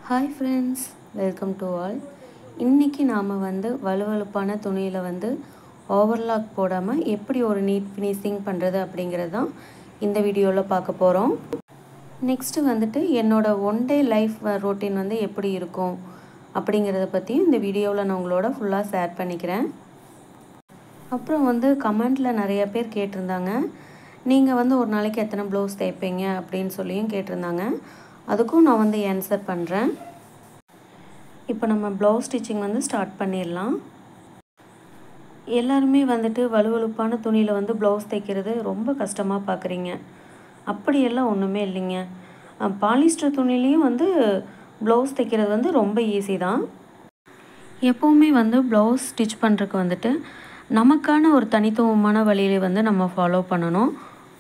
hi friends welcome to all இன்றைக்கி நாம் வந்து வலுவலுப்பான துணியில் வந்து ஓவர்லாக் போடாமல் எப்படி ஒரு நீட் ஃபினிஷிங் பண்ணுறது அப்படிங்கிறது தான் இந்த வீடியோவில் பார்க்க போகிறோம் நெக்ஸ்ட்டு வந்துட்டு என்னோடய ஒன் டே லைஃப் ரொட்டீன் வந்து எப்படி இருக்கும் அப்படிங்கிறத பற்றியும் இந்த வீடியோவில் நான் உங்களோட ஃபுல்லாக ஷேர் பண்ணிக்கிறேன் அப்புறம் வந்து கமெண்ட்டில் நிறைய பேர் கேட்டிருந்தாங்க நீங்கள் வந்து ஒரு நாளைக்கு எத்தனை ப்ளவுஸ் தைப்பீங்க அப்படின்னு சொல்லியும் கேட்டிருந்தாங்க அதுக்கும் நான் வந்து ஆன்சர் பண்ணுறேன் இப்போ நம்ம ப்ளவுஸ் ஸ்டிச்சிங் வந்து ஸ்டார்ட் பண்ணிடலாம் எல்லாருமே வந்துட்டு வலுவலுப்பான துணியில் வந்து ப்ளவுஸ் தைக்கிறது ரொம்ப கஷ்டமாக பார்க்குறீங்க அப்படியெல்லாம் ஒன்றுமே இல்லைங்க பாலிஸ்டர் துணிலையும் வந்து ப்ளவுஸ் தைக்கிறது வந்து ரொம்ப ஈஸி தான் எப்போவுமே வந்து ப்ளவுஸ் ஸ்டிச் பண்ணுறதுக்கு வந்துட்டு நமக்கான ஒரு தனித்துவமான வழியில வந்து நம்ம ஃபாலோ பண்ணணும்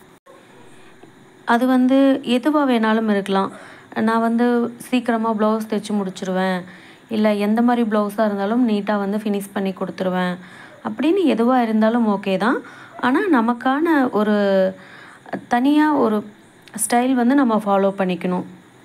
அது வந்து எதுவாக வேணாலும் இருக்கலாம் நான் வந்து சீக்கிரமாக ப்ளவுஸ் தைச்சி முடிச்சிருவேன் இல்லை எந்த மாதிரி ப்ளவுஸாக இருந்தாலும் நீட்டாக வந்து ஃபினிஷ் பண்ணி கொடுத்துருவேன் அப்படின்னு எதுவாக இருந்தாலும் ஓகே தான் ஆனால் நமக்கான ஒரு தனியாக ஒரு ஸ்டைல் வந்து நம்ம ஃபாலோ பண்ணிக்கணும்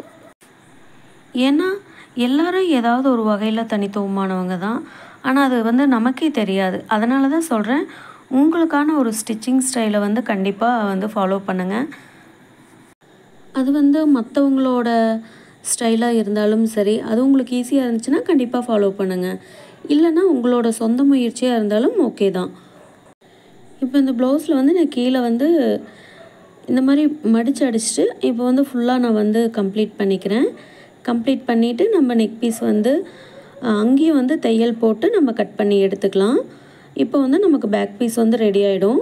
ஏன்னா எல்லாரும் ஏதாவது ஒரு வகையில் தனித்துவமானவங்க தான் ஆனால் அது வந்து நமக்கே தெரியாது அதனால தான் சொல்கிறேன் உங்களுக்கான ஒரு ஸ்டிச்சிங் ஸ்டைலை வந்து கண்டிப்பாக வந்து ஃபாலோ பண்ணுங்கள் அது வந்து மற்றவங்களோட ஸ்டைலாக இருந்தாலும் சரி அது உங்களுக்கு ஈஸியாக இருந்துச்சுன்னா கண்டிப்பாக ஃபாலோ பண்ணுங்கள் இல்லைன்னா உங்களோட சொந்த முயற்சியாக இருந்தாலும் ஓகே தான் இப்போ இந்த ப்ளவுஸில் வந்து நான் கீழே வந்து இந்த மாதிரி மடித்து அடிச்சுட்டு இப்போ வந்து ஃபுல்லாக நான் வந்து கம்ப்ளீட் பண்ணிக்கிறேன் கம்ப்ளீட் பண்ணிவிட்டு நம்ம நெக் பீஸ் வந்து அங்கேயும் வந்து தையல் போட்டு நம்ம கட் பண்ணி எடுத்துக்கலாம் இப்போ வந்து நமக்கு பேக் பீஸ் வந்து ரெடி ஆகிடும்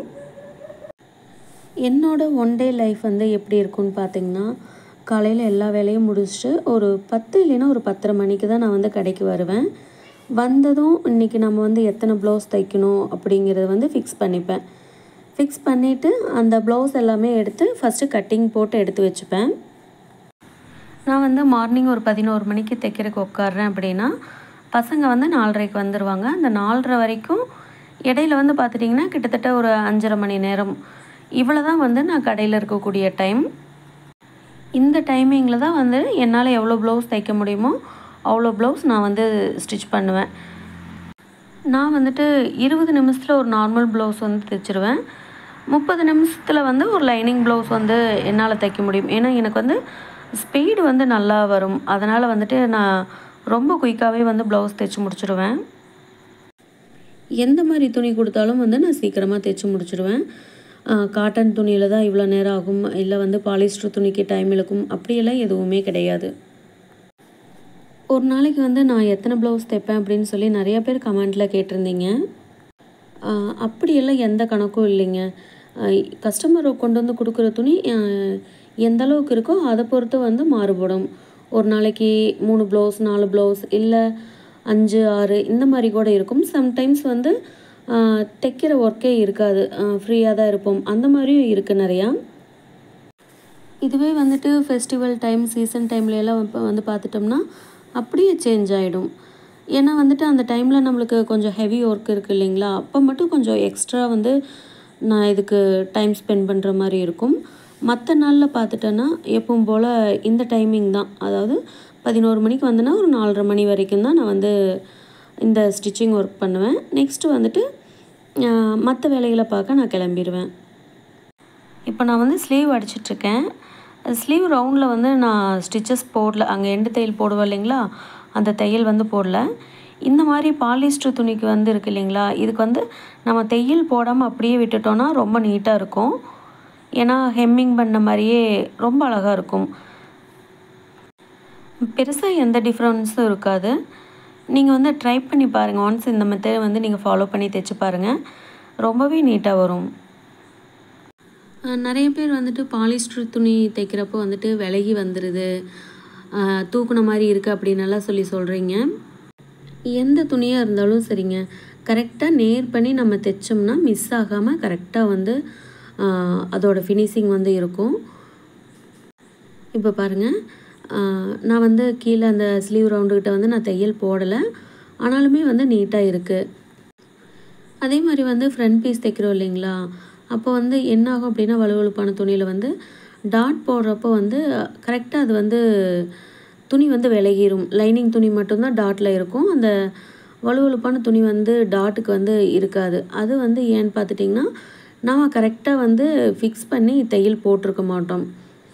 என்னோடய ஒன் டே லைஃப் வந்து எப்படி இருக்குன்னு பார்த்தீங்கன்னா காலையில் எல்லா வேலையும் முடிச்சுட்டு ஒரு பத்து இல்லைன்னா ஒரு பத்தரை மணிக்கு தான் நான் வந்து கடைக்கு வருவேன் வந்ததும் இன்றைக்கி நம்ம வந்து எத்தனை ப்ளவுஸ் தைக்கணும் அப்படிங்கிறத வந்து ஃபிக்ஸ் பண்ணிப்பேன் ஃபிக்ஸ் பண்ணிவிட்டு அந்த ப்ளவுஸ் எல்லாமே எடுத்து ஃபஸ்ட்டு கட்டிங் போட்டு எடுத்து வச்சுப்பேன் நான் வந்து மார்னிங் ஒரு பதினோரு மணிக்கு தைக்கிறதுக்கு உட்காடுறேன் அப்படின்னா பசங்க வந்து நாலரைக்கு வந்துடுவாங்க அந்த நாலரை வரைக்கும் இடையில வந்து பார்த்துட்டிங்கன்னா கிட்டத்தட்ட ஒரு அஞ்சரை மணி நேரம் இவ்வளோ தான் வந்து நான் கடையில் இருக்கக்கூடிய டைம் இந்த டைமிங்கில் தான் வந்து என்னால் எவ்வளோ ப்ளவுஸ் தைக்க முடியுமோ அவ்வளோ ப்ளவுஸ் நான் வந்து ஸ்டிச் பண்ணுவேன் நான் வந்துட்டு இருபது நிமிஷத்தில் ஒரு நார்மல் ப்ளவுஸ் வந்து தைச்சிருவேன் முப்பது நிமிஷத்தில் வந்து ஒரு லைனிங் ப்ளவுஸ் வந்து என்னால் தைக்க முடியும் ஏன்னா எனக்கு வந்து ஸ்பீடு வந்து நல்லா வரும் அதனால் வந்துட்டு நான் ரொம்ப குயிக்காகவே வந்து ப்ளவுஸ் தைச்சி முடிச்சிடுவேன் எந்த மாதிரி துணி கொடுத்தாலும் வந்து நான் சீக்கிரமாக தைச்சி முடிச்சிடுவேன் காட்டன் துணியில் தான் இவ்வளோ நேரம் ஆகும் இல்லை வந்து பாலிஸ்டர் துணிக்கு டைம் இழுக்கும் அப்படியெல்லாம் எதுவுமே கிடையாது ஒரு நாளைக்கு வந்து நான் எத்தனை ப்ளவுஸ் தைப்பேன் அப்படின்னு சொல்லி நிறைய பேர் கமெண்ட்டில் கேட்டிருந்தீங்க அப்படியெல்லாம் எந்த கணக்கும் இல்லைங்க கஸ்டமர் கொண்டு வந்து கொடுக்குற துணி எந்த அளவுக்கு இருக்கோ அதை பொறுத்து வந்து மாறுபடும் ஒரு நாளைக்கு மூணு ப்ளவுஸ் நாலு ப்ளவுஸ் இல்லை அஞ்சு ஆறு இந்த மாதிரி கூட இருக்கும் சம்டைம்ஸ் வந்து தைக்கிற ஒர்க்கே இருக்காது ஃப்ரீயாக தான் இருப்போம் அந்த மாதிரியும் இருக்குது நிறையா இதுவே வந்துட்டு ஃபெஸ்டிவல் டைம் சீசன் டைம்லலாம் இப்போ வந்து பார்த்துட்டோம்னா அப்படியே சேஞ்ச் ஆகிடும் ஏன்னா வந்துட்டு அந்த டைமில் நம்மளுக்கு கொஞ்சம் ஹெவி ஒர்க் இருக்குது இல்லைங்களா அப்போ மட்டும் கொஞ்சம் எக்ஸ்ட்ரா வந்து நான் இதுக்கு டைம் ஸ்பெண்ட் பண்ணுற மாதிரி இருக்கும் மற்ற நாளில் பார்த்துட்டேன்னா எப்பவும் போல் இந்த டைமிங் தான் அதாவது பதினோரு மணிக்கு வந்தேன்னா ஒரு நாலரை மணி வரைக்கும் தான் நான் வந்து இந்த ஸ்டிச்சிங் ஒர்க் பண்ணுவேன் நெக்ஸ்ட்டு வந்துட்டு மற்ற வேலைகளை பார்க்க நான் கிளம்பிடுவேன் இப்போ நான் வந்து ஸ்லீவ் அடிச்சிட்ருக்கேன் ஸ்லீவ் ரவுண்டில் வந்து நான் ஸ்டிச்சஸ் போடல அங்கே எண்டு தையல் போடுவேன் இல்லைங்களா அந்த தையல் வந்து போடல இந்த மாதிரி பாலிஸ்டர் துணிக்கு வந்து இருக்குது இல்லைங்களா இதுக்கு வந்து நம்ம தையல் போடாமல் அப்படியே விட்டுட்டோன்னா ரொம்ப நீட்டாக இருக்கும் ஏன்னா ஹெம்மிங் பண்ண மாதிரியே ரொம்ப அழகாக இருக்கும் பெருசாக எந்த டிஃப்ரென்ஸும் இருக்காது நீங்கள் வந்து ட்ரை பண்ணி பாருங்கள் ஒன்ஸ் இந்த மெத்தட் வந்து நீங்கள் ஃபாலோ பண்ணி தைச்சு பாருங்கள் ரொம்பவே நீட்டாக வரும் நிறைய பேர் வந்துட்டு பாலிஸ்டர் துணி தைக்கிறப்போ வந்துட்டு விலகி வந்துடுது தூக்குன மாதிரி இருக்குது அப்படின்னு எல்லாம் சொல்லி சொல்கிறீங்க எந்த துணியாக இருந்தாலும் சரிங்க கரெக்டாக நேர் பண்ணி நம்ம தைச்சோம்னா மிஸ் ஆகாமல் கரெக்டாக வந்து அதோட ஃபினிஷிங் வந்து இருக்கும் இப்போ பாருங்கள் நான் வந்து கீழே அந்த ஸ்லீவ் ரவுண்டுக்கிட்ட வந்து நான் தையல் போடலை ஆனாலுமே வந்து நீட்டாக இருக்குது அதே மாதிரி வந்து ஃப்ரண்ட் பீஸ் தைக்கிறோம் இல்லைங்களா அப்போ வந்து என்ன ஆகும் அப்படின்னா வலுவலுப்பான துணியில் வந்து டாட் போடுறப்போ வந்து கரெக்டாக அது வந்து துணி வந்து விலகிரும் லைனிங் துணி மட்டும்தான் டாட்டில் இருக்கும் அந்த வலுவலுப்பான துணி வந்து டாட்டுக்கு வந்து இருக்காது அது வந்து ஏன்னு பார்த்துட்டிங்கன்னா நம்ம கரெக்டாக வந்து ஃபிக்ஸ் பண்ணி தையல் போட்டிருக்க மாட்டோம்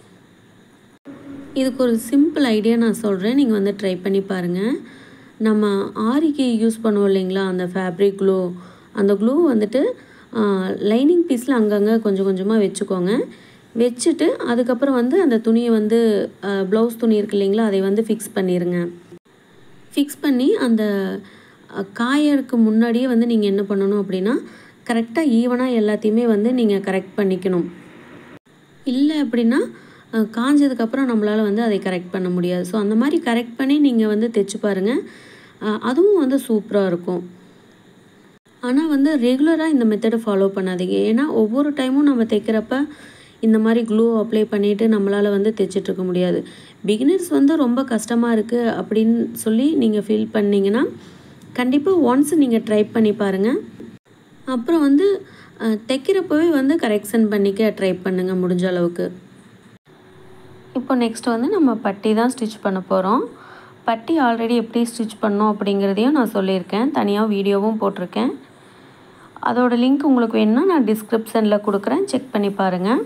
இதுக்கு ஒரு சிம்பிள் ஐடியா நான் சொல்கிறேன் நீங்கள் வந்து ட்ரை பண்ணி பாருங்கள் நம்ம ஆரிக்கு யூஸ் பண்ணுவோம் இல்லைங்களா அந்த ஃபேப்ரிக் க்ளூ அந்த க்ளூ வந்துட்டு லைனிங் பீஸில் அங்கங்கே கொஞ்சம் கொஞ்சமாக வச்சுக்கோங்க வச்சுட்டு அதுக்கப்புறம் வந்து அந்த துணியை வந்து ப்ளவுஸ் துணி இருக்கு இல்லைங்களா அதை வந்து ஃபிக்ஸ் பண்ணிடுங்க ஃபிக்ஸ் பண்ணி அந்த காயறதுக்கு முன்னாடியே வந்து நீங்கள் என்ன பண்ணணும் அப்படின்னா கரெக்டாக ஈவனாக எல்லாத்தையுமே வந்து நீங்கள் கரெக்ட் பண்ணிக்கணும் இல்லை அப்படின்னா அஹ், காஞ்சதுக்கப்புறம் நம்மளால் வந்து அதை கரெக்ட் பண்ண முடியாது ஸோ அந்த மாதிரி கரெக்ட் பண்ணி நீங்கள் வந்து தைச்சு பாருங்கள் அஹ், அதுவும் வந்து சூப்பராக இருக்கும் ஆனால் வந்து ரெகுலராக இந்த மெத்தடை ஃபாலோ பண்ணாதீங்க ஏன்னா ஒவ்வொரு டைமும் நம்ம தைக்கிறப்ப இந்த மாதிரி க்ளூ அப்ளை பண்ணிவிட்டு நம்மளால் வந்து தைச்சிட்டு இருக்க முடியாது பிகினர்ஸ் வந்து ரொம்ப கஷ்டமாக இருக்குது அப்படின்னு சொல்லி நீங்கள் ஃபீல் பண்ணீங்கன்னா கண்டிப்பாக ஒன்ஸ் நீங்கள் ட்ரை பண்ணி பாருங்கள் அப்புறம் வந்து அஹ், தைக்கிறப்பவே வந்து கரெக்ஷன் பண்ணிக்க ட்ரை பண்ணுங்கள் முடிஞ்ச அளவுக்கு இப்போ நெக்ஸ்ட் வந்து நம்ம பட்டி தான் ஸ்டிச் பண்ண போகிறோம் பட்டி ஆல்ரெடி எப்படி ஸ்டிச் பண்ணோம் அப்படிங்கிறதையும் நான் சொல்லியிருக்கேன் தனியாக வீடியோவும் போட்டிருக்கேன் அதோட லிங்க் உங்களுக்கு வேணும்னா நான் டிஸ்கிரிப்ஷனில் கொடுக்குறேன் செக் பண்ணி பாருங்கள்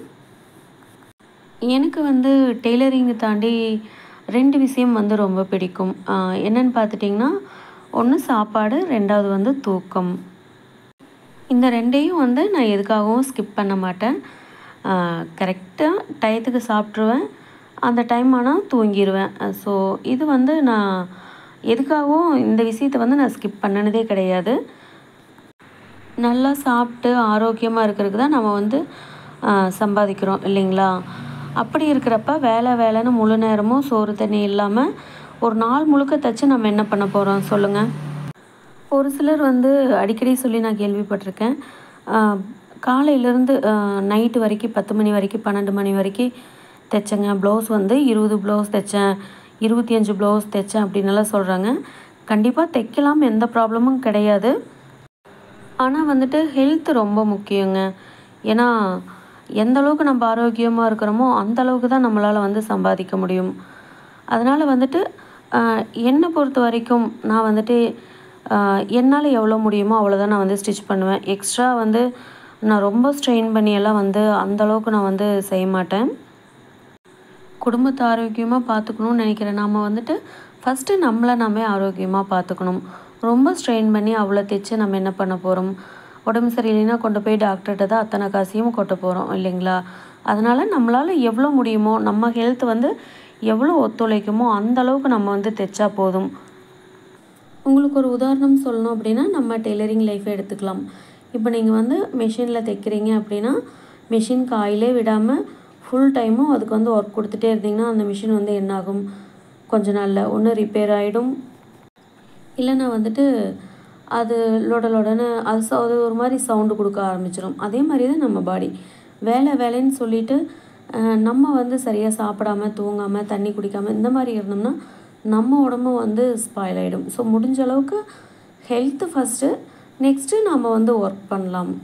எனக்கு வந்து டெய்லரிங்கை தாண்டி ரெண்டு விஷயம் வந்து ரொம்ப பிடிக்கும் ஆஹ் என்னன்னு பார்த்துட்டிங்கன்னா ஒன்று சாப்பாடு ரெண்டாவது வந்து தூக்கம் இந்த ரெண்டையும் வந்து நான் எதுக்காகவும் ஸ்கிப் பண்ண மாட்டேன் கரெக்டாக டயத்துக்கு சாப்பிட்ருவேன் அந்த டைம் ஆனால் தூங்கிடுவேன் ஸோ இது வந்து நான் எதுக்காகவும் இந்த விஷயத்தை வந்து நான் ஸ்கிப் பண்ணினதே கிடையாது நல்லா சாப்பிட்டு ஆரோக்கியமாக இருக்கிறதுக்கு தான் நம்ம வந்து ஆஹ், சம்பாதிக்கிறோம் இல்லைங்களா அப்படி இருக்கிறப்ப வேலை வேலைன்னு முழு நேரமும் சோறு தண்ணி இல்லாமல் ஒரு நாள் முழுக்க தைச்சு நம்ம என்ன பண்ண போகிறோம் சொல்லுங்கள் ஒரு சிலர் வந்து அடிக்கடி சொல்லி நான் கேள்விப்பட்டிருக்கேன் ஆஹ், காலையிலேருந்து நைட்டு வரைக்கும் பத்து மணி வரைக்கும் பன்னெண்டு மணி வரைக்கும் தைச்சேங்க ப்ளவுஸ் வந்து இருபது ப்ளவுஸ் தைச்சேன் இருபத்தி அஞ்சு ப்ளவுஸ் தைச்சேன் அப்படின்னுலாம் சொல்கிறாங்க கண்டிப்பாக தைக்கலாம் எந்த ப்ராப்ளமும் கிடையாது ஆனால் வந்துட்டு ஹெல்த் ரொம்ப முக்கியங்க ஏன்னா எந்த அளவுக்கு நம்ம ஆரோக்கியமாக இருக்கிறோமோ அந்த அளவுக்கு தான் நம்மளால் வந்து சம்பாதிக்க முடியும் அதனால் வந்துட்டு ஆஹ், என்னை பொறுத்த வரைக்கும் நான் வந்துட்டு ஆஹ், என்னால் எவ்வளோ முடியுமோ அவ்வளோதான் நான் வந்து ஸ்டிச் பண்ணுவேன் எக்ஸ்ட்ரா வந்து நான் ரொம்ப ஸ்ட்ரெயின் பண்ணி எல்லாம் வந்து அந்த அளவுக்கு நான் வந்து செய்ய மாட்டேன் குடும்பத்தை ஆரோக்கியமாக பார்த்துக்கணும்னு நினைக்கிற நாம் வந்துட்டு ஃபஸ்ட்டு நம்மளை நாமே ஆரோக்கியமாக பார்த்துக்கணும் ரொம்ப ஸ்ட்ரெயின் பண்ணி அவ்வளோ தைச்சு நம்ம என்ன பண்ண போகிறோம் உடம்பு சரியில்லைன்னா கொண்டு போய் டாக்டர்கிட்ட தான் அத்தனை காசையும் கொட்ட போகிறோம் இல்லைங்களா அதனால் நம்மளால் எவ்வளோ முடியுமோ நம்ம ஹெல்த் வந்து எவ்வளோ ஒத்துழைக்குமோ அந்த அளவுக்கு நம்ம வந்து தைச்சா போதும் உங்களுக்கு ஒரு உதாரணம் சொல்லணும் அப்படின்னா நம்ம டெய்லரிங் லைஃப்பை எடுத்துக்கலாம் இப்போ நீங்கள் வந்து மிஷினில் தைக்கிறீங்க அப்படின்னா மிஷின் காயிலே விடாமல் ஃபுல் டைமும் அதுக்கு வந்து ஒர்க் கொடுத்துட்டே இருந்தீங்கன்னா அந்த மிஷின் வந்து என்னாகும் கொஞ்ச நாளில் ஒன்று ரிப்பேர் ஆகிடும் இல்லைன்னா வந்துட்டு அது லொட லொடன்னு அது ச- அது ஒரு மாதிரி சவுண்டு கொடுக்க ஆரம்பிச்சிடும் அதே மாதிரி தான் நம்ம பாடி வேலை வேலைன்னு சொல்லிட்டு அஹ், நம்ம வந்து சரியாக சாப்பிடாம தூங்காமல் தண்ணி குடிக்காமல் இந்த மாதிரி இருந்தோம்னா நம்ம உடம்பு வந்து ஸ்பாயில் ஆகிடும் ஸோ முடிஞ்ச அளவுக்கு ஹெல்த்து ஃபஸ்ட்டு நெக்ஸ்ட்டு நம்ம வந்து ஒர்க் பண்ணலாம்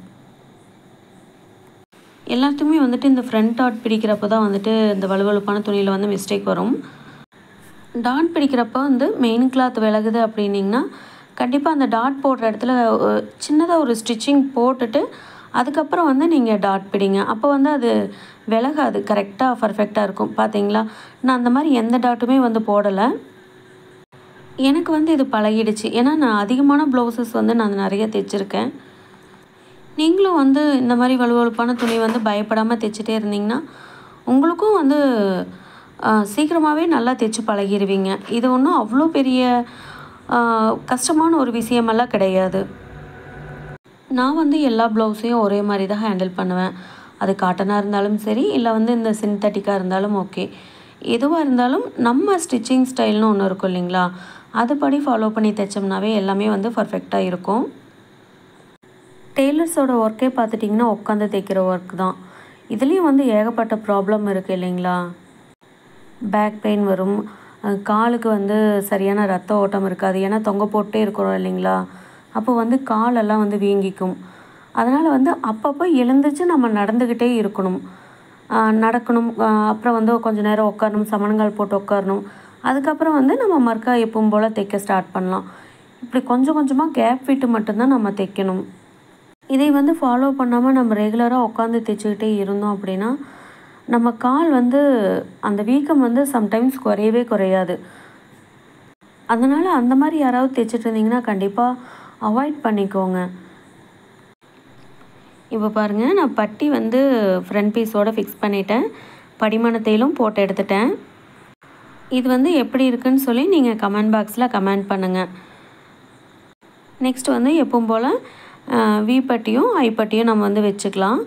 எல்லாத்துக்குமே வந்துட்டு இந்த ஃப்ரண்ட் டாட் பிடிக்கிறப்ப தான் வந்துட்டு இந்த வலுவலுப்பான துணியில் வந்து மிஸ்டேக் வரும் டாட் பிடிக்கிறப்ப வந்து மெயின் கிளாத் விலகுது அப்படின்னிங்கன்னா கண்டிப்பாக அந்த டாட் போடுற இடத்துல சின்னதாக ஒரு ஸ்டிச்சிங் போட்டுட்டு அதுக்கப்புறம் வந்து நீங்கள் டாட் பிடிங்க அப்போ வந்து அது விலகாது கரெக்டாக பர்ஃபெக்டாக இருக்கும் பார்த்தீங்களா நான் அந்த மாதிரி எந்த டாட்டுமே வந்து போடலை எனக்கு வந்து இது பழகிடுச்சு ஏன்னா நான் அதிகமான ப்ளவுசஸ் வந்து நான் நிறைய தைச்சிருக்கேன் நீங்களும் வந்து இந்த மாதிரி வலுவலுப்பான துணி வந்து பயப்படாமல் தைச்சிட்டே இருந்தீங்கன்னா உங்களுக்கும் வந்து சீக்கிரமாகவே நல்லா தைச்சு பழகிடுவீங்க இது ஒன்றும் அவ்வளோ பெரிய ஆ, கஷ்டமான ஒரு விஷயமெல்லாம் கிடையாது நான் வந்து எல்லா ப்ளவுஸையும் ஒரே மாதிரி தான் ஹேண்டில் பண்ணுவேன் அது காட்டனாக இருந்தாலும் சரி இல்லை வந்து இந்த சிந்தட்டிக்காக இருந்தாலும் ஓகே எதுவாக இருந்தாலும் நம்ம ஸ்டிச்சிங் ஸ்டைல்னு ஒன்று இருக்கும் இல்லைங்களா அதுபடி ஃபாலோ பண்ணி தைச்சோம்னாவே எல்லாமே வந்து பர்ஃபெக்டாக இருக்கும் டெய்லர்ஸோட ஒர்க்கே பார்த்துட்டிங்கன்னா உட்காந்து தைக்கிற ஒர்க் தான் இதுலேயும் வந்து ஏகப்பட்ட ப்ராப்ளம் இருக்குது இல்லைங்களா பேக் பெயின் வரும் அஹ் காலுக்கு வந்து சரியான ரத்த ஓட்டம் இருக்காது ஏன்னா தொங்க போட்டே இருக்கிறோம் இல்லைங்களா அப்போ வந்து காலெல்லாம் வந்து வீங்கிக்கும் அதனால் வந்து அப்பப்போ எழுந்திரிச்சு நம்ம நடந்துக்கிட்டே இருக்கணும் ஆஹ் நடக்கணும் ஆஹ் அப்புறம் வந்து கொஞ்ச நேரம் உட்காரணும் சமணங்கால் போட்டு உட்காரணும் அதுக்கப்புறம் வந்து நம்ம மறுக்கா எப்பவும் போல் தைக்க ஸ்டார்ட் பண்ணலாம் இப்படி கொஞ்சம் கொஞ்சமாக கேப் விட்டு மட்டும்தான் நம்ம தைக்கணும் இதை வந்து ஃபாலோ பண்ணாமல் நம்ம ரெகுலராக உட்காந்து தைச்சிக்கிட்டே இருந்தோம் அப்படின்னா நம்ம கால் வந்து அந்த வீக்கம் வந்து சம்டைம்ஸ் குறையவே குறையாது அதனால் அந்த மாதிரி யாராவது தைச்சிட்டு இருந்தீங்கன்னா கண்டிப்பாக அவாய்ட் பண்ணிக்கோங்க இப்போ பாருங்கள் நான் பட்டி வந்து ஃப்ரண்ட் பீஸோடு ஃபிக்ஸ் பண்ணிட்டேன் படிமானத்தையிலும் போட்டு எடுத்துட்டேன் இது வந்து எப்படி இருக்குன்னு சொல்லி நீங்கள் கமெண்ட் பாக்ஸில் கமெண்ட் பண்ணுங்கள் நெக்ஸ்ட் வந்து எப்பவும் போல் வி பட்டியும் ஐ பட்டியும் நம்ம வந்து வச்சுக்கலாம்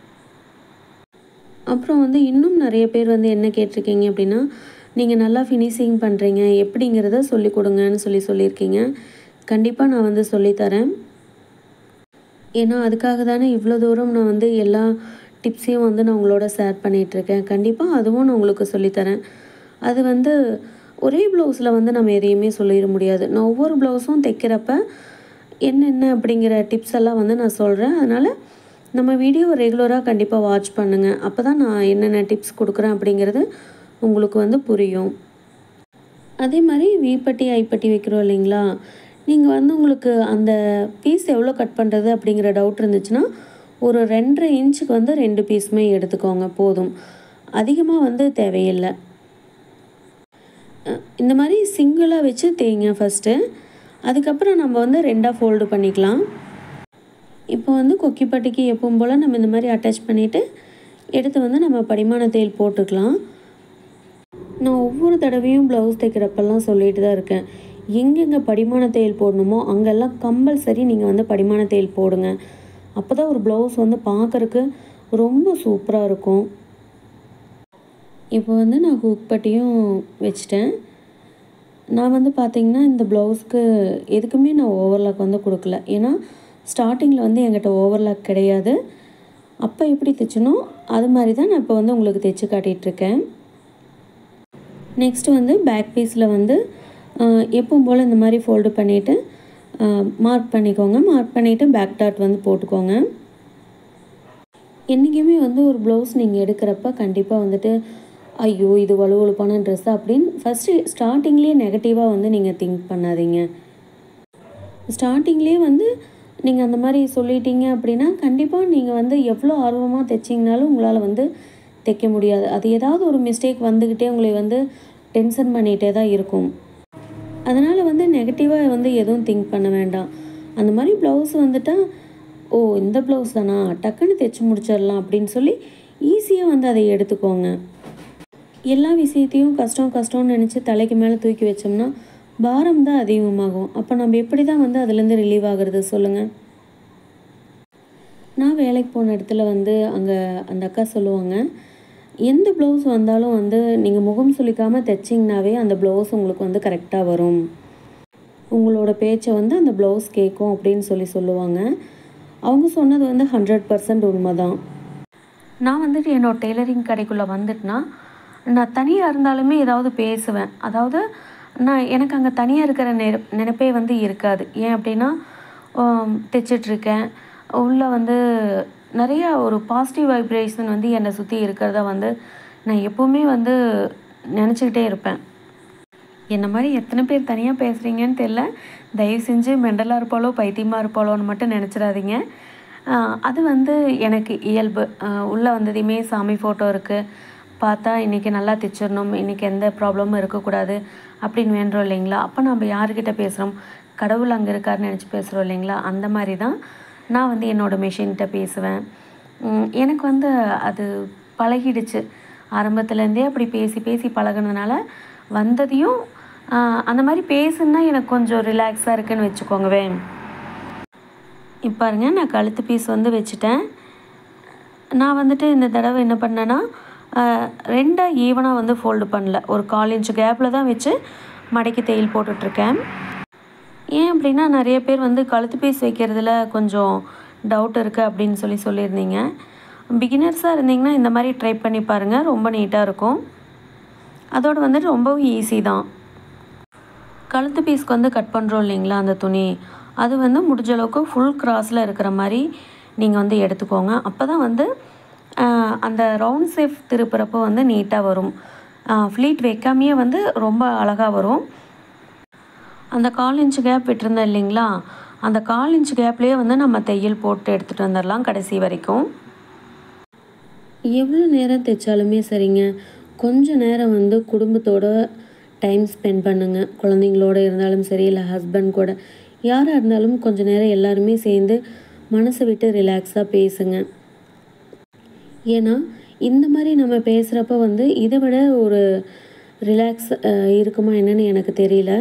அப்புறம் வந்து இன்னும் நிறைய பேர் வந்து என்ன கேட்டிருக்கீங்க அப்படின்னா நீங்கள் நல்லா ஃபினிஷிங் பண்ணுறீங்க எப்படிங்கிறத சொல்லி கொடுங்கன்னு சொல்லி சொல்லியிருக்கீங்க கண்டிப்பாக நான் வந்து சொல்லித்தரேன் ஏன்னா அதுக்காக தானே இவ்வளோ தூரம் நான் வந்து எல்லா டிப்ஸையும் வந்து நான் உங்களோட ஷேர் பண்ணிகிட்ருக்கேன் கண்டிப்பாக அதுவும் நான் உங்களுக்கு சொல்லித்தரேன் அது வந்து ஒரே ப்ளவுஸில் வந்து நம்ம எதையுமே சொல்லிட முடியாது நான் ஒவ்வொரு ப்ளவுஸும் தைக்கிறப்ப என்னென்ன அப்படிங்கிற டிப்ஸ் எல்லாம் வந்து நான் சொல்கிறேன் அதனால் நம்ம வீடியோவை ரெகுலராக கண்டிப்பாக வாட்ச் பண்ணுங்கள் அப்போ தான் நான் என்னென்ன டிப்ஸ் கொடுக்குறேன் அப்படிங்கிறது உங்களுக்கு வந்து புரியும் அதே மாதிரி வீப்பட்டி ஐப்பட்டி வைக்கிறோம் இல்லைங்களா நீங்கள் வந்து உங்களுக்கு அந்த பீஸ் எவ்வளோ கட் பண்ணுறது அப்படிங்கிற டவுட் இருந்துச்சுன்னா ஒரு ரெண்டரை இன்ச்சுக்கு வந்து ரெண்டு பீஸுமே எடுத்துக்கோங்க போதும் அதிகமாக வந்து தேவையில்லை அஹ் இந்த மாதிரி சிங்கிளாக வச்சு தேய்ங்க ஃபஸ்ட்டு அதுக்கப்புறம் நம்ம வந்து ரெண்டாக ஃபோல்டு பண்ணிக்கலாம் இப்போ வந்து கொக்கிப்பட்டிக்கு எப்பவும் போல் நம்ம இந்த மாதிரி அட்டாச் பண்ணிவிட்டு எடுத்து வந்து நம்ம படிமான தையல் போட்டுக்கலாம் நான் ஒவ்வொரு தடவையும் ப்ளவுஸ் தைக்கிறப்பெல்லாம் சொல்லிட்டு தான் இருக்கேன் எங்கெங்கே படிமான தையல் போடணுமோ அங்கெல்லாம் கம்பல்சரி நீங்கள் வந்து படிமான தையல் போடுங்க அப்போ தான் ஒரு ப்ளவுஸ் வந்து பார்க்குறக்கு ரொம்ப சூப்பராக இருக்கும் இப்போ வந்து நான் ஹூக் பட்டியும் வச்சிட்டேன் நான் வந்து பார்த்திங்கன்னா இந்த ப்ளவுஸ்க்கு எதுக்குமே நான் ஓவர்லாக் வந்து கொடுக்கல ஏன்னா ஸ்டார்டிங்கில் வந்து என்கிட்ட ஓவர்லாக் கிடையாது அப்போ எப்படி தைச்சனோ அது மாதிரி தான் நான் இப்போ வந்து உங்களுக்கு தைச்சு காட்டிகிட்ருக்கேன் நெக்ஸ்ட் வந்து பேக் பீஸில் வந்து ஆஹ், எப்பவும் போல் இந்த மாதிரி ஃபோல்டு பண்ணிவிட்டு மார்க் பண்ணிக்கோங்க மார்க் பண்ணிவிட்டு பேக் டாட் வந்து போட்டுக்கோங்க என்றைக்குமே வந்து ஒரு ப்ளவுஸ் நீங்கள் எடுக்கிறப்ப கண்டிப்பாக வந்துட்டு ஐயோ இது வலுவழுப்பான ட்ரெஸ் அப்படின்னு ஃபஸ்ட்டு ஸ்டார்டிங்லேயே நெகட்டிவாக வந்து நீங்கள் திங்க் பண்ணாதீங்க ஸ்டார்டிங்லேயே வந்து நீங்கள் அந்த மாதிரி சொல்லிட்டீங்க அப்படின்னா கண்டிப்பாக நீங்கள் வந்து எவ்வளோ ஆர்வமாக தைச்சிங்கனாலும் உங்களால் வந்து தைக்க முடியாது அது ஏதாவது ஒரு மிஸ்டேக் வந்துக்கிட்டே உங்களை வந்து டென்ஷன் பண்ணிகிட்டே தான் இருக்கும் அதனால் வந்து நெகட்டிவாக வந்து எதுவும் திங்க் பண்ண வேண்டாம் அந்த மாதிரி ப்ளவுஸ் வந்துட்டால் ஓ இந்த ப்ளவுஸ் தானா டக்குன்னு தைச்சு முடிச்சிடலாம் அப்படின்னு சொல்லி ஈஸியாக வந்து அதை எடுத்துக்கோங்க எல்லா விஷயத்தையும் கஷ்டம் கஷ்டம்னு நினச்சி தலைக்கு மேலே தூக்கி வச்சோம்னா பாரம் தான் அதிகமாகும் அப்போ நம்ம எப்படி தான் வந்து அதுலேருந்து ரிலீவ் ஆகுறது சொல்லுங்கள் நான் வேலைக்கு போன இடத்துல வந்து அங்கே அந்த அக்கா சொல்லுவாங்க எந்த ப்ளவுஸ் வந்தாலும் வந்து நீங்கள் முகம் சுளிக்காமல் தைச்சிங்கனாவே அந்த ப்ளவுஸ் உங்களுக்கு வந்து கரெக்டாக வரும் உங்களோட பேச்சை வந்து அந்த ப்ளவுஸ் கேட்கும் அப்படின்னு சொல்லி சொல்லுவாங்க அவங்க சொன்னது வந்து ஹண்ட்ரட் பர்சன்ட் உண்மை தான் நான் வந்துட்டு என்னோட டெய்லரிங் கடைக்குள்ளே வந்துட்டுனா நான் தனியாக இருந்தாலுமே ஏதாவது பேசுவேன் அதாவது நான் எனக்கு அங்கே தனியாக இருக்கிற நெ நினைப்பே வந்து இருக்காது ஏன் அப்படின்னா ஆம், தைச்சிட்ருக்கேன் உள்ளே வந்து நிறைய ஒரு பாசிட்டிவ் வைப்ரேஷன் வந்து என்னை சுற்றி இருக்கிறத வந்து நான் எப்போவுமே வந்து நினச்சிக்கிட்டே இருப்பேன் என்ன மாதிரி எத்தனை பேர் தனியாக பேசுகிறீங்கன்னு தெரில தயவு செஞ்சு மெண்டலாக இருப்பாளோ பைத்தியமாக இருப்பாளோன்னு மட்டும் நினச்சிடாதீங்க ஆஹ் அது வந்து எனக்கு இயல்பு உள்ளே வந்ததையுமே சாமி ஃபோட்டோ இருக்குது பார்த்தா இன்றைக்கி நல்லா தைச்சிடணும் இன்றைக்கி எந்த ப்ராப்ளமும் இருக்கக்கூடாது அப்படின்னு வேண்டுறோம் இல்லைங்களா அப்போ நம்ம யாருக்கிட்ட பேசுகிறோம் கடவுள் அங்கே இருக்காருன்னு நினச்சி பேசுகிறோம் இல்லைங்களா அந்த மாதிரி தான் நான் வந்து என்னோடய மெஷின்கிட்ட பேசுவேன் உம் எனக்கு வந்து அது பழகிடுச்சு ஆரம்பத்துலேருந்தே அப்படி பேசி பேசி பழகுனதுனால வந்ததையும் ஆஹ் அந்த மாதிரி பேசுனா எனக்கு கொஞ்சம் ரிலாக்ஸாக இருக்குன்னு வச்சுக்கோங்கவேன் இப்போ பாருங்க நான் கழுத்து பீஸ் வந்து வச்சுட்டேன் நான் வந்துட்டு இந்த தடவை என்ன பண்ணேன்னா ஆஹ் ரெண்டாக ஈவனாக வந்து ஃபோல்டு பண்ணல ஒரு கால் இன்ச் கேப்பில் தான் வச்சு மடக்கி தையல் போட்டுட்ருக்கேன் ஏன் அப்படின்னா நிறைய பேர் வந்து கழுத்து பீஸ் வைக்கிறதுல கொஞ்சம் டவுட் இருக்குது அப்படின்னு சொல்லி சொல்லியிருந்தீங்க பிகினர்ஸாக இருந்தீங்கன்னா இந்த மாதிரி ட்ரை பண்ணி பாருங்கள் ரொம்ப நீட்டாக இருக்கும் அதோடு வந்துட்டு ரொம்பவும் ஈஸி தான் கழுத்து பீஸ்க்கு வந்து கட் பண்ணுறோம் இல்லைங்களா அந்த துணி அது வந்து முடிஞ்ச அளவுக்கு ஃபுல் கிராஸில் இருக்கிற மாதிரி நீங்கள் வந்து எடுத்துக்கோங்க அப்போ தான் வந்து ஆஹ், அந்த ரவுண்ட் ஷேப் திருப்புறப்போ வந்து நீட்டாக வரும் ஃப்ளீட் வைக்காமையே வந்து ரொம்ப அழகாக வரும் அந்த கால் இன்ச் கேப் விட்டுருந்தேன் இல்லைங்களா அந்த கால் இன்ச் கேப்லேயே வந்து நம்ம தையல் போட்டு எடுத்துகிட்டு வந்துடலாம் கடைசி வரைக்கும் எவ்வளோ நேரம் தைச்சாலுமே சரிங்க கொஞ்ச நேரம் வந்து குடும்பத்தோட டைம் ஸ்பெண்ட் பண்ணுங்க குழந்தைங்களோட இருந்தாலும் சரி இல்லை ஹஸ்பண்ட் கூட யாராக இருந்தாலும் கொஞ்ச நேரம் எல்லாருமே சேர்ந்து மனசை விட்டு ரிலாக்ஸாக பேசுங்க ஏன்னா இந்த மாதிரி நம்ம பேசுகிறப்ப வந்து இதை விட ஒரு ரிலாக்ஸ் இருக்குமா என்னன்னு எனக்கு தெரியல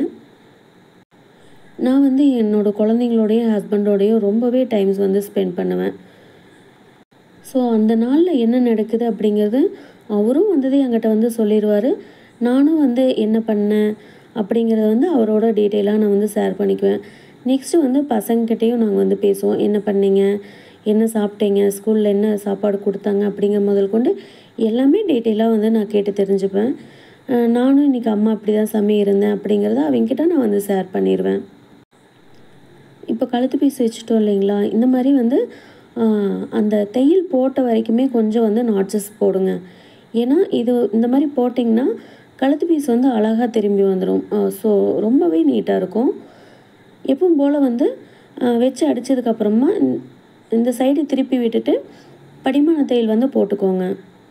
நான் வந்து என்னோடய குழந்தைங்களோடையும் ஹஸ்பண்டோடையும் ரொம்பவே டைம்ஸ் வந்து ஸ்பெண்ட் பண்ணுவேன் ஸோ அந்த நாளில் என்ன நடக்குது அப்படிங்கிறது அவரும் வந்தது என்கிட்ட வந்து சொல்லிடுவார் நானும் வந்து என்ன பண்ணேன் அப்படிங்கிறத வந்து அவரோட டீட்டெயிலாக நான் வந்து ஷேர் பண்ணிக்குவேன் நெக்ஸ்ட்டு வந்து பசங்கக்கிட்டேயும் நாங்கள் வந்து பேசுவோம் என்ன பண்ணீங்க என்ன சாப்பிட்டீங்க ஸ்கூலில் என்ன சாப்பாடு கொடுத்தாங்க அப்படிங்கிற முதல் கொண்டு எல்லாமே டீட்டெயிலாக வந்து நான் கேட்டு தெரிஞ்சுப்பேன் அஹ் நானும் இன்றைக்கி அம்மா அப்படி தான் சமி இருந்தேன் அப்படிங்கிறத அவங்கக்கிட்ட நான் வந்து ஷேர் பண்ணிடுவேன் இப்போ கழுத்து பீஸ் வச்சுட்டோம் இல்லைங்களா இந்த மாதிரி வந்து ஆஹ், அந்த தையல் போட்ட வரைக்குமே கொஞ்சம் வந்து நாட்சஸ் போடுங்க ஏன்னா இது இந்த மாதிரி போட்டிங்கன்னா கழுத்து பீஸ் வந்து அழகாக திரும்பி வந்துடும் ஸோ ரொம்பவே நீட்டாக இருக்கும் எப்பவும் போல் வந்து ஆஹ், வச்சு அடித்ததுக்கப்புறமா இந்த சைடு திருப்பி விட்டுட்டு படிமான தையல் வந்து போட்டுக்கோங்க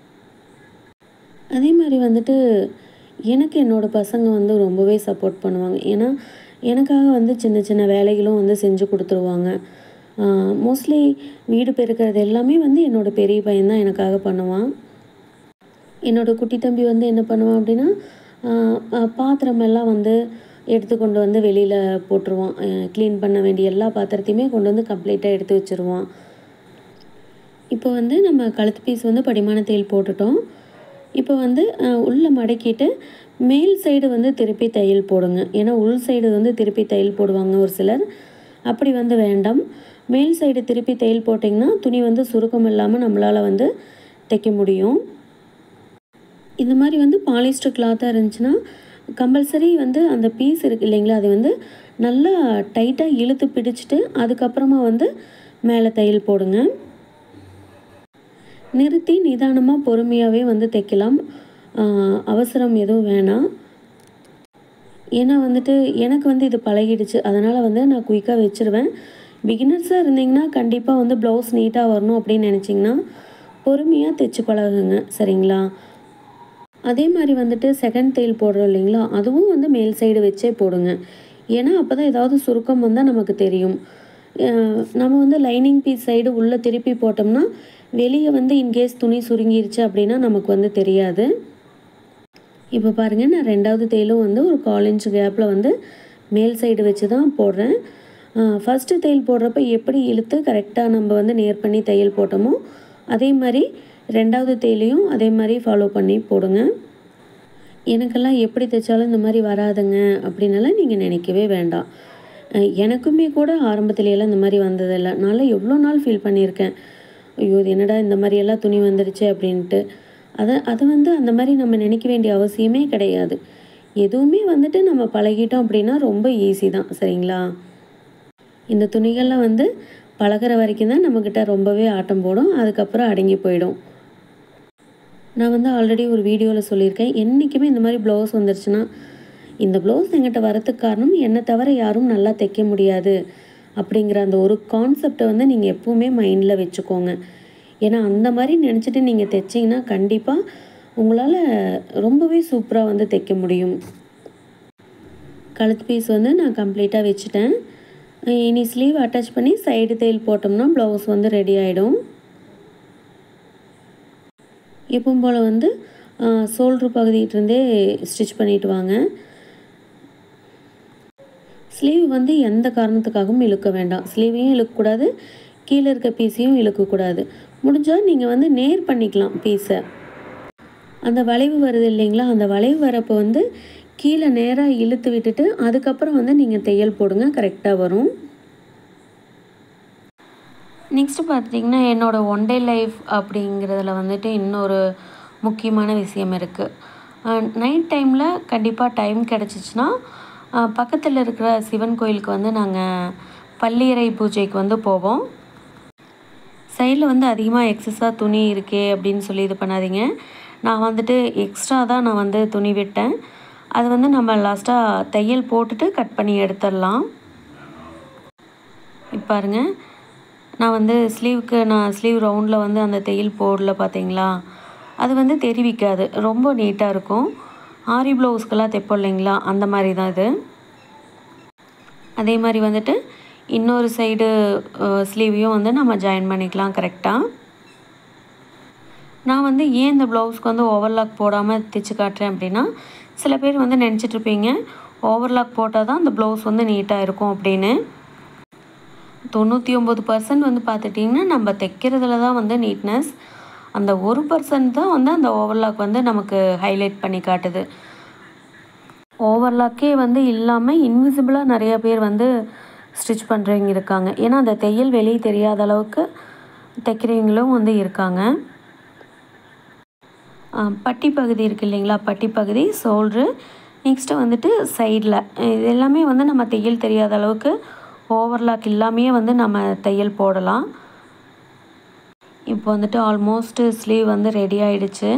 அதே மாதிரி வந்துட்டு எனக்கு என்னோடய பசங்க வந்து ரொம்பவே சப்போர்ட் பண்ணுவாங்க ஏன்னா எனக்காக வந்து சின்ன சின்ன வேலைகளும் வந்து செஞ்சு கொடுத்துருவாங்க மோஸ்ட்லி வீடு பெருக்கிறது எல்லாமே வந்து என்னோடய பெரிய பையன் தான் எனக்காக பண்ணுவான் என்னோடய குட்டி தம்பி வந்து என்ன பண்ணுவான் அப்படின்னா ஆஹ் ஆஹ் பாத்திரம் எல்லாம் வந்து எடுத்து கொண்டு வந்து வெளியில் போட்டுருவான் க்ளீன் பண்ண வேண்டிய எல்லா பாத்திரத்தையுமே கொண்டு வந்து கம்ப்ளீட்டாக எடுத்து வச்சுருவான் இப்போ வந்து நம்ம கழுத்து பீஸ் வந்து படிமான தையல் போட்டுட்டோம் இப்போ வந்து அஹ், உள்ள மடக்கிட்டு மேல் சைடு வந்து திருப்பி தையல் போடுங்க ஏன்னா உள் சைடு வந்து திருப்பி தையல் போடுவாங்க ஒரு சிலர் அப்படி வந்து வேண்டாம் மேல் சைடு திருப்பி தையல் போட்டிங்கன்னா துணி வந்து சுருக்கம் இல்லாமல் நம்மளால் வந்து தைக்க முடியும் இந்த மாதிரி வந்து பாலிஸ்டர் கிளாத்தாக இருந்துச்சுன்னா கம்பல்சரி வந்து அந்த பீஸ் இருக்கு இல்லைங்களா அது வந்து நல்லா டைட்டாக இழுத்து பிடிச்சிட்டு அதுக்கப்புறமா வந்து மேலே தையல் போடுங்க நிறுத்தி நிதானமாக பொறுமையாகவே வந்து தைக்கலாம் ஆஹ் அவசரம் எதுவும் வேணாம் ஏன்னா வந்துட்டு எனக்கு வந்து இது பழகிடுச்சு அதனால் வந்து நான் குயிக்காக வச்சுருவேன் பிகினர்ஸாக இருந்தீங்கன்னா கண்டிப்பாக வந்து ப்ளவுஸ் நீட்டாக வரணும் அப்படின்னு நினச்சிங்கன்னா பொறுமையாக தைச்சு பழகுங்க சரிங்களா அதே மாதிரி வந்துட்டு செகண்ட் தையல் போடுறோம் இல்லைங்களா அதுவும் வந்து மேல் சைடு வச்சே போடுங்க ஏன்னா அப்போ தான் ஏதாவது சுருக்கம் வந்தால் நமக்கு தெரியும் அஹ் நம்ம வந்து லைனிங் பீஸ் சைடு உள்ளே திருப்பி போட்டோம்னா வெளியே வந்து இன்கேஸ் துணி சுருங்கிருச்சு அப்படின்னா நமக்கு வந்து தெரியாது இப்போ பாருங்கள் நான் ரெண்டாவது தையலும் வந்து ஒரு கால் இன்ச் கேப்பில் வந்து மேல் சைடு வச்சு தான் போடுறேன் ஃபஸ்ட்டு தையல் போடுறப்ப எப்படி இழுத்து கரெக்டாக நம்ம வந்து நேர் பண்ணி தையல் போட்டோமோ அதே மாதிரி ரெண்டாவது தையலையும் அதே மாதிரி ஃபாலோ பண்ணி போடுங்க எனக்கெல்லாம் எப்படி தைச்சாலும் இந்த மாதிரி வராதுங்க அப்படின்னலாம் நீங்கள் நினைக்கவே வேண்டாம் அஹ் எனக்குமே கூட ஆரம்பத்துல எல்லாம் இந்த மாதிரி வந்ததில்லை நான்லாம் எவ்வளோ நாள் ஃபீல் பண்ணியிருக்கேன் ஐயோ இது என்னடா இந்த மாதிரியெல்லாம் துணி வந்துருச்சு அப்படின்ட்டு அதை அதை வந்து அந்த மாதிரி நம்ம நினைக்க வேண்டிய அவசியமே கிடையாது எதுவுமே வந்துட்டு நம்ம பழகிட்டோம் அப்படின்னா ரொம்ப ஈஸி தான் சரிங்களா இந்த துணிகள்லாம் வந்து பழகுற வரைக்கும் தான் நம்மக்கிட்ட ரொம்பவே ஆட்டம் போடும் அதுக்கப்புறம் அடங்கி போயிடும் நான் வந்து ஆல்ரெடி ஒரு வீடியோவில் சொல்லியிருக்கேன் என்றைக்குமே இந்த மாதிரி ப்ளவுஸ் வந்துருச்சுன்னா இந்த ப்ளவுஸ் எங்கிட்ட வரதுக்கு காரணம் என்னை தவிர யாரும் நல்லா தைக்க முடியாது அப்படிங்கிற அந்த ஒரு கான்செப்டை வந்து நீங்கள் எப்பவுமே மைண்டில் வச்சுக்கோங்க ஏன்னா அந்த மாதிரி நினச்சிட்டு நீங்கள் தைச்சிங்கன்னா கண்டிப்பாக உங்களால் ரொம்பவே சூப்பராக வந்து தைக்க முடியும் கழுத்து பீஸ் வந்து நான் கம்ப்ளீட்டாக வச்சுட்டேன் இனி ஸ்லீவ் அட்டாச் பண்ணி சைடு தையல் போட்டோம்னா ப்ளவுஸ் வந்து ரெடி ஆகிடும் எப்பவும் போல் வந்து சோல்ட்ரு பகுதியிட்டிருந்தே ஸ்டிச் பண்ணிட்டு வாங்க ஸ்லீவ் வந்து எந்த காரணத்துக்காகவும் இழுக்க வேண்டாம் ஸ்லீவையும் இழுக்கக்கூடாது கீழே இருக்க பீஸையும் இழுக்கக்கூடாது முடிஞ்சால் நீங்கள் வந்து நேர் பண்ணிக்கலாம் பீஸை அந்த வளைவு வருது இல்லைங்களா அந்த வளைவு வரப்போ வந்து கீழே நேராக இழுத்து விட்டுட்டு அதுக்கப்புறம் வந்து நீங்கள் தையல் போடுங்க கரெக்டாக வரும் நெக்ஸ்ட்டு பார்த்தீங்கன்னா என்னோடய ஒன் டே லைஃப் அப்படிங்கிறதுல வந்துட்டு இன்னொரு முக்கியமான விஷயம் இருக்குது நைட் டைமில் கண்டிப்பாக டைம் கிடச்சிச்சின்னா பக்கத்தில் இருக்கிற சிவன் கோயிலுக்கு வந்து நாங்கள் பள்ளியறை பூஜைக்கு வந்து போவோம் சைடில் வந்து அதிகமாக எக்ஸஸாக துணி இருக்கே அப்படின்னு சொல்லி இது பண்ணாதீங்க நான் வந்துட்டு எக்ஸ்ட்ரா தான் நான் வந்து துணி விட்டேன் அது வந்து நம்ம லாஸ்ட்டாக தையல் போட்டுட்டு கட் பண்ணி எடுத்துடலாம் இப்போ பாருங்க நான் வந்து ஸ்லீவுக்கு நான் ஸ்லீவ் ரவுண்டில் வந்து அந்த தையல் போடல பார்த்தீங்களா அது வந்து தெரிவிக்காது ரொம்ப நீட்டாக இருக்கும் ஆரி ப்ளவுஸ்க்கெல்லாம் தைப்போம் இல்லைங்களா அந்த மாதிரி தான் இது அதே மாதிரி வந்துட்டு இன்னொரு சைடு ஸ்லீவையும் வந்து நம்ம ஜாயின் பண்ணிக்கலாம் கரெக்டாக நான் வந்து ஏன் இந்த ப்ளவுஸ்க்கு வந்து ஓவர்லாக் போடாமல் தைச்சு காட்டுறேன் அப்படின்னா சில பேர் வந்து நினச்சிட்ருப்பீங்க ஓவர்லாக் போட்டால் தான் அந்த ப்ளவுஸ் வந்து நீட்டாக இருக்கும் அப்படின்னு தொண்ணூற்றி ஒம்பது பர்சன்ட் வந்து பார்த்துட்டிங்கன்னா நம்ம தைக்கிறதுல தான் வந்து நீட்னஸ் அந்த ஒரு பர்சன்ட் தான் வந்து அந்த ஓவர்லாக் வந்து நமக்கு ஹைலைட் பண்ணி காட்டுது ஓவர்லாக்கே வந்து இல்லாமல் இன்விசிபிளாக நிறைய பேர் வந்து ஸ்டிச் பண்ணுறவங்க இருக்காங்க ஏன்னா அந்த தையல் வெளியே தெரியாத அளவுக்கு தைக்கிறவங்களும் வந்து இருக்காங்க பட்டி பகுதி இருக்குது இல்லைங்களா பட்டி பகுதி ஷோல்ட்ரு நெக்ஸ்ட்டு வந்துட்டு சைடில் இது எல்லாமே வந்து நம்ம தையல் தெரியாத அளவுக்கு ஓவர்லாக் இல்லாமையே வந்து நம்ம தையல் போடலாம் இப்போ வந்துட்டு ஆல்மோஸ்ட்டு ஸ்லீவ் வந்து ரெடி ஆயிடுச்சு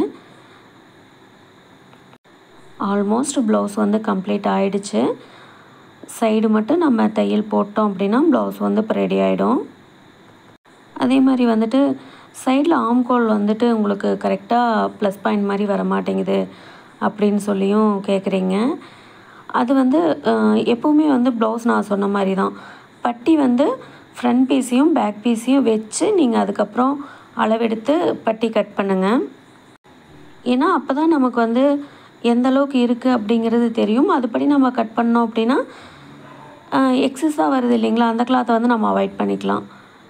ஆல்மோஸ்ட் ப்ளவுஸ் வந்து கம்ப்ளீட் ஆயிடுச்சு சைடு மட்டும் நம்ம தையல் போட்டோம் அப்படின்னா ப்ளவுஸ் வந்து இப்போ ரெடி ஆகிடும் அதே மாதிரி வந்துட்டு சைடில் ஆம்கோல் வந்துட்டு உங்களுக்கு கரெக்டாக ப்ளஸ் பாயிண்ட் மாதிரி வர மாட்டேங்குது அப்படின்னு சொல்லியும் கேட்குறீங்க அது வந்து எப்போவுமே வந்து ப்ளவுஸ் நான் சொன்ன மாதிரி தான் பட்டி வந்து ஃப்ரண்ட் பீஸையும் பேக் பீஸையும் வச்சு நீங்கள் அதுக்கப்புறம் அளவெடுத்து பட்டி கட் பண்ணுங்கள் ஏன்னா அப்போ தான் நமக்கு வந்து எந்த அளவுக்கு இருக்குது அப்படிங்கிறது தெரியும் அதுபடி நம்ம கட் பண்ணோம் அப்படின்னா எக்ஸஸாக வருது இல்லைங்களா அந்த கிளாத்தை வந்து நம்ம அவாய்ட் பண்ணிக்கலாம்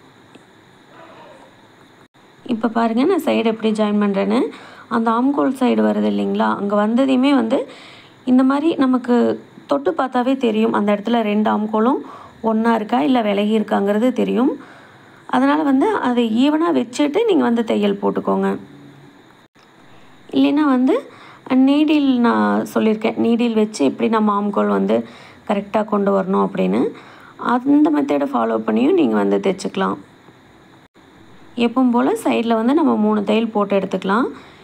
இப்போ பாருங்கள் நான் சைடு எப்படி ஜாயின் பண்ணுறேன்னு அந்த ஆம்கோல் சைடு வருது இல்லைங்களா அங்கே வந்ததையுமே வந்து இந்த மாதிரி நமக்கு தொட்டு பார்த்தாவே தெரியும் அந்த இடத்துல ரெண்டு ஆம்கோலும் ஒன்றா இருக்கா இல்லை விலகி இருக்காங்கிறது தெரியும் அதனால் வந்து அதை ஈவனாக வச்சுட்டு நீங்கள் வந்து தையல் போட்டுக்கோங்க இல்லைன்னா வந்து நீடில் நான் சொல்லியிருக்கேன் நீடில் வச்சு எப்படி நம்ம ஆம்கோல் வந்து கரெக்டாக கொண்டு வரணும் அப்படின்னு அந்த மெத்தடை ஃபாலோ பண்ணியும் நீங்கள் வந்து தைச்சிக்கலாம் எப்பவும் போல் சைடில் வந்து நம்ம மூணு தையல் போட்டு எடுத்துக்கலாம்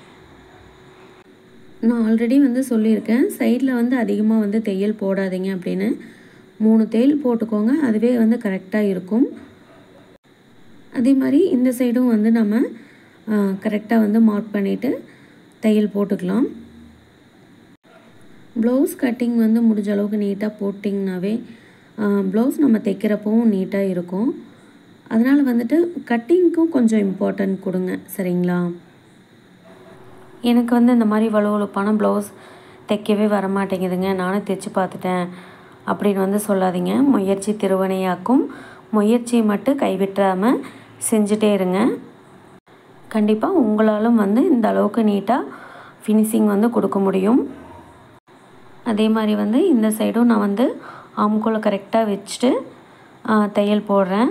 நான் ஆல்ரெடி வந்து சொல்லியிருக்கேன் சைடில் வந்து அதிகமாக வந்து தையல் போடாதீங்க அப்படின்னு மூணு தையல் போட்டுக்கோங்க அதுவே வந்து கரெக்டாக இருக்கும் அதே மாதிரி இந்த சைடும் வந்து நம்ம கரெக்டாக வந்து மார்க் பண்ணிவிட்டு தையல் போட்டுக்கலாம் ப்ளவுஸ் கட்டிங் வந்து முடிஞ்ச அளவுக்கு நீட்டாக போட்டிங்கனாவே ப்ளவுஸ் நம்ம தைக்கிறப்பவும் நீட்டாக இருக்கும் அதனால் வந்துட்டு கட்டிங்க்கும் கொஞ்சம் இம்பார்ட்டன்ட் கொடுங்க சரிங்களா எனக்கு வந்து இந்த மாதிரி வலுவலுப்பான ப்ளவுஸ் தைக்கவே வர மாட்டேங்குதுங்க நானும் தைச்சு பார்த்துட்டேன் அப்படின்னு வந்து சொல்லாதீங்க முயற்சி திருவனையாக்கும் முயற்சியை மட்டும் கைவிட்டாமல் செஞ்சுட்டே இருங்க கண்டிப்பாக உங்களாலும் வந்து இந்த அளவுக்கு நீட்டாக ஃபினிஷிங் வந்து கொடுக்க முடியும் அதே மாதிரி வந்து இந்த சைடும் நான் வந்து ஆம்கோலை கரெக்டாக வச்சுட்டு தையல் போடுறேன்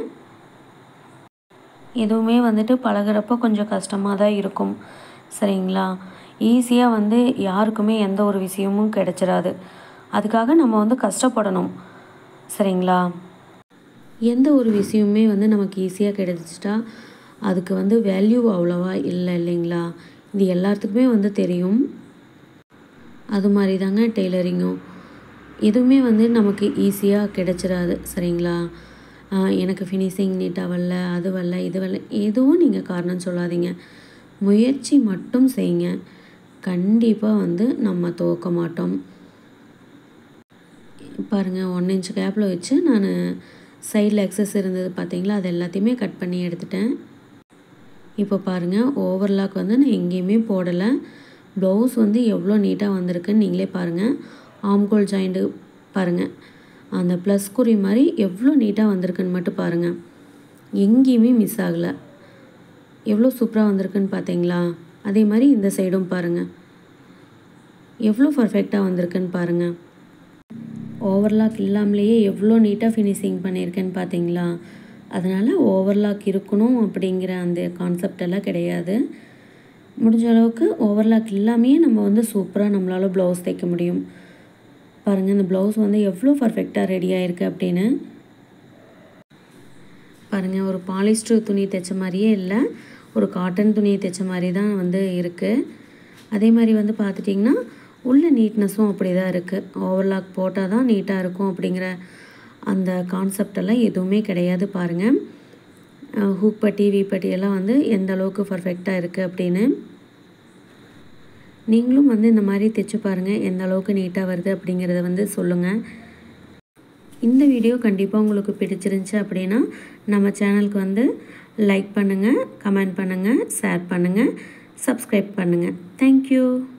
எதுவுமே வந்துட்டு பழகிறப்ப கொஞ்சம் கஷ்டமாக தான் இருக்கும் சரிங்களா ஈஸியாக வந்து யாருக்குமே எந்த ஒரு விஷயமும் கிடைச்சிடாது அதுக்காக நம்ம வந்து கஷ்டப்படணும் சரிங்களா எந்த ஒரு விஷயமுமே வந்து நமக்கு ஈஸியாக கிடைச்சிட்டா அதுக்கு வந்து வேல்யூ அவ்வளோவா இல்லை இல்லைங்களா இது எல்லாத்துக்குமே வந்து தெரியும் அது மாதிரி தாங்க டெய்லரிங்கும் எதுவுமே வந்து நமக்கு ஈஸியாக கிடைச்சிடாது சரிங்களா எனக்கு ஃபினிஷிங் நீட்டாக வரல அது வரல இது வரல எதுவும் நீங்கள் காரணம் சொல்லாதீங்க முயற்சி மட்டும் செய்யுங்க கண்டிப்பாக வந்து நம்ம துவக்க மாட்டோம் பாருங்கள் ஒன் இன்ச் கேப்பில் வச்சு நான் சைடில் எக்ஸஸ் இருந்தது பார்த்தீங்களா அது எல்லாத்தையுமே கட் பண்ணி எடுத்துட்டேன் இப்போ பாருங்கள் ஓவர்லாக் வந்து நான் எங்கேயுமே போடலை ப்ளவுஸ் வந்து எவ்வளோ நீட்டாக வந்திருக்குன்னு நீங்களே பாருங்கள் ஆம்கோல் ஜாயிண்ட்டு பாருங்கள் அந்த ப்ளஸ் குறி மாதிரி எவ்வளோ நீட்டாக வந்திருக்குன்னு மட்டும் பாருங்கள் எங்கேயுமே மிஸ் ஆகலை எவ்வளோ சூப்பராக வந்திருக்குன்னு பார்த்தீங்களா அதே மாதிரி இந்த சைடும் பாருங்கள் எவ்வளோ பர்ஃபெக்டாக வந்திருக்குன்னு பாருங்கள் ஓவர்லாக் இல்லாமலேயே எவ்வளோ நீட்டாக ஃபினிஷிங் பண்ணியிருக்கேன்னு பார்த்தீங்களா அதனால் ஓவர்லாக் இருக்கணும் அப்படிங்கிற அந்த கான்செப்ட் எல்லாம் கிடையாது முடிஞ்ச அளவுக்கு ஓவர்லாக் இல்லாமையே நம்ம வந்து சூப்பராக நம்மளால் ப்ளவுஸ் தைக்க முடியும் பாருங்கள் இந்த ப்ளவுஸ் வந்து எவ்வளோ பர்ஃபெக்டாக ரெடி ஆகிருக்கு அப்படின்னு பாருங்கள் ஒரு பாலிஸ்டர் துணி தைச்ச மாதிரியே இல்லை ஒரு காட்டன் துணி தைச்ச மாதிரி தான் வந்து இருக்குது அதே மாதிரி வந்து பார்த்துட்டிங்கன்னா உள்ள நீட்னஸும் அப்படி தான் இருக்குது ஓவர்லாக் போட்டால் தான் நீட்டாக இருக்கும் அப்படிங்கிற அந்த கான்செப்ட் எல்லாம் எதுவுமே கிடையாது பாருங்கள் ஹூக் பட்டி வீப்பட்டி எல்லாம் வந்து எந்த அளவுக்கு பர்ஃபெக்டாக இருக்குது அப்படின்னு நீங்களும் வந்து இந்த மாதிரி தைச்சு பாருங்கள் எந்த அளவுக்கு நீட்டாக வருது அப்படிங்கிறத வந்து சொல்லுங்கள் இந்த வீடியோ கண்டிப்பாக உங்களுக்கு பிடிச்சிருந்துச்சு அப்படின்னா நம்ம சேனலுக்கு வந்து லைக் பண்ணுங்கள் கமெண்ட் பண்ணுங்கள் ஷேர் பண்ணுங்கள் சப்ஸ்கிரைப் பண்ணுங்கள் தேங்க்யூ